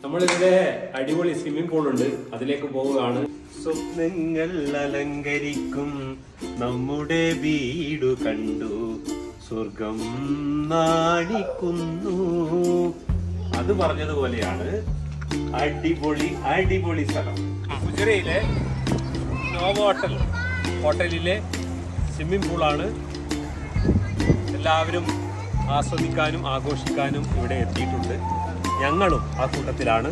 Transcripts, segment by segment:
നമ്മളിവിടെ അടിപൊളി swimming pool ഉണ്ട് അതിലേക്ക് പോവുകയാണ് സ്വപ്നങ്ങൾ അലങ്കരിക്കും നമ്മുടെ വീടു കണ്ടു സ്വർഗം നാണിക്കുന്നു അത് പറഞ്ഞതുപോലെയാണ് അടിപൊളി അടിപൊളി സ്ഥലം ഗുജറയിലെ നോവ ഹോട്ടൽ ഹോട്ടലിലെ സ്വിമ്മിംഗ് പൂളാണ് എല്ലാവരും ആസ്വദിക്കാനും ആഘോഷിക്കാനും ഇവിടെ എത്തിയിട്ടുണ്ട് ഞങ്ങളും ആ കൂട്ടത്തിലാണ്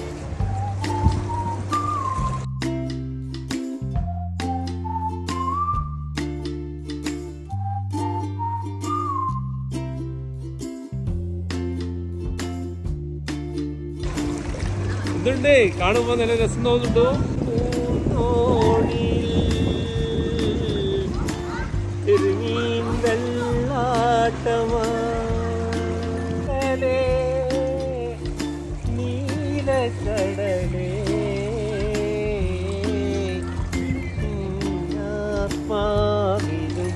എന്തുണ്ട് കാണുമ്പോ നല്ല രസം തോന്നുന്നുണ്ടോ തിരുമീൻ വെള്ളാട്ടമാലേ നീലക്കടലേ ആത്മാവിലും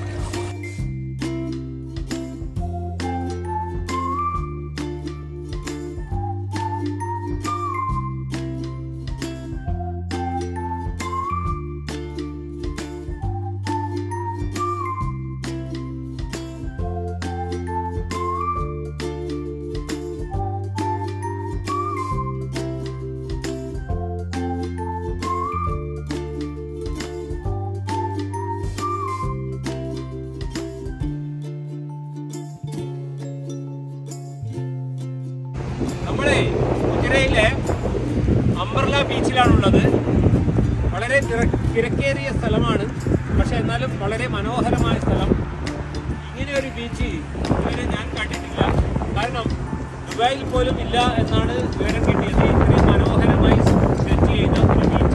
നമ്മളെ ഉജിറയിലെ അംബർല ബീച്ചിലാണുള്ളത് വളരെ തിര- തിരക്കേറിയ സ്ഥലമാണ് പക്ഷെ എന്നാലും വളരെ മനോഹരമായ സ്ഥലം ഇങ്ങനെ ഒരു ബീച്ച് ഇതുവരെ ഞാൻ കണ്ടിട്ടില്ല കാരണം ദുബായിൽ പോലും ഇല്ല എന്നാണ് വിവരം കിട്ടിയത് ഇത്രയും മനോഹരമായി സെറ്റ് ചെയ്ത ഒരു ബീച്ച്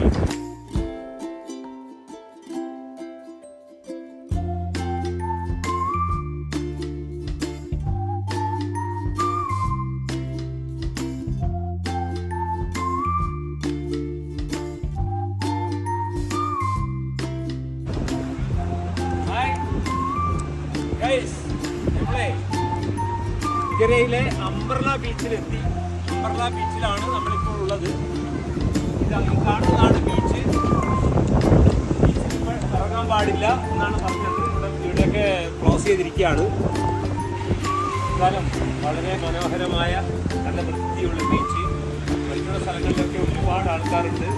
ഹായ് ഗൈസ് നമ്മളെ ഉജിറയിലെ അംബർല ബീച്ചിലെത്തി അംബർല ബീച്ചിലാണ് നമ്മളിപ്പോൾ ഉള്ളത് ഇതാ ഈ കാണുന്നതാണ് ബീച്ച് ബീച്ചിൽ ഇപ്പോൾ ഇറങ്ങാൻ പാടില്ല എന്നാണ് പറഞ്ഞത് ഇവിടെ ഇവിടെയൊക്കെ ക്ലോസ് ചെയ്തിരിക്കുകയാണ് സ്ഥലം വളരെ മനോഹരമായ നല്ല വൃത്തിയുള്ള ബീച്ച് മറ്റുള്ള സ്ഥലങ്ങളിലൊക്കെ ഒരുപാട് ആൾക്കാരുണ്ട്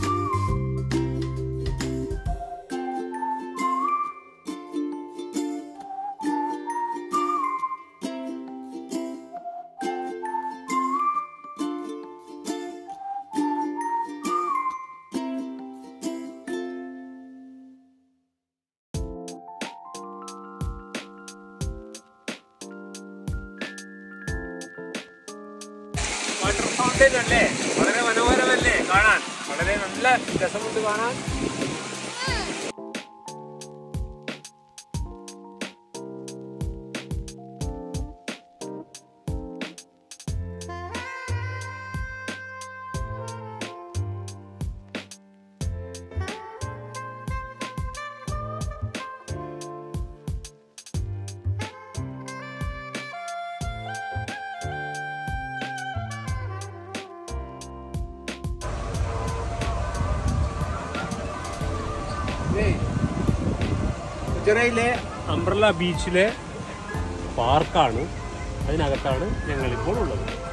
വാട്ടർ ഫൗണ്ടൻ അല്ലേ വളരെ മനോഹരമല്ലേ കാണാൻ വളരെ നല്ല രസമുണ്ട് കാണാൻ ഗുജറയിലെ അംബ്രല ബീച്ചിലെ പാർക്കാണ് അതിനകത്താണ് ഞങ്ങളിപ്പോൾ ഉള്ളത്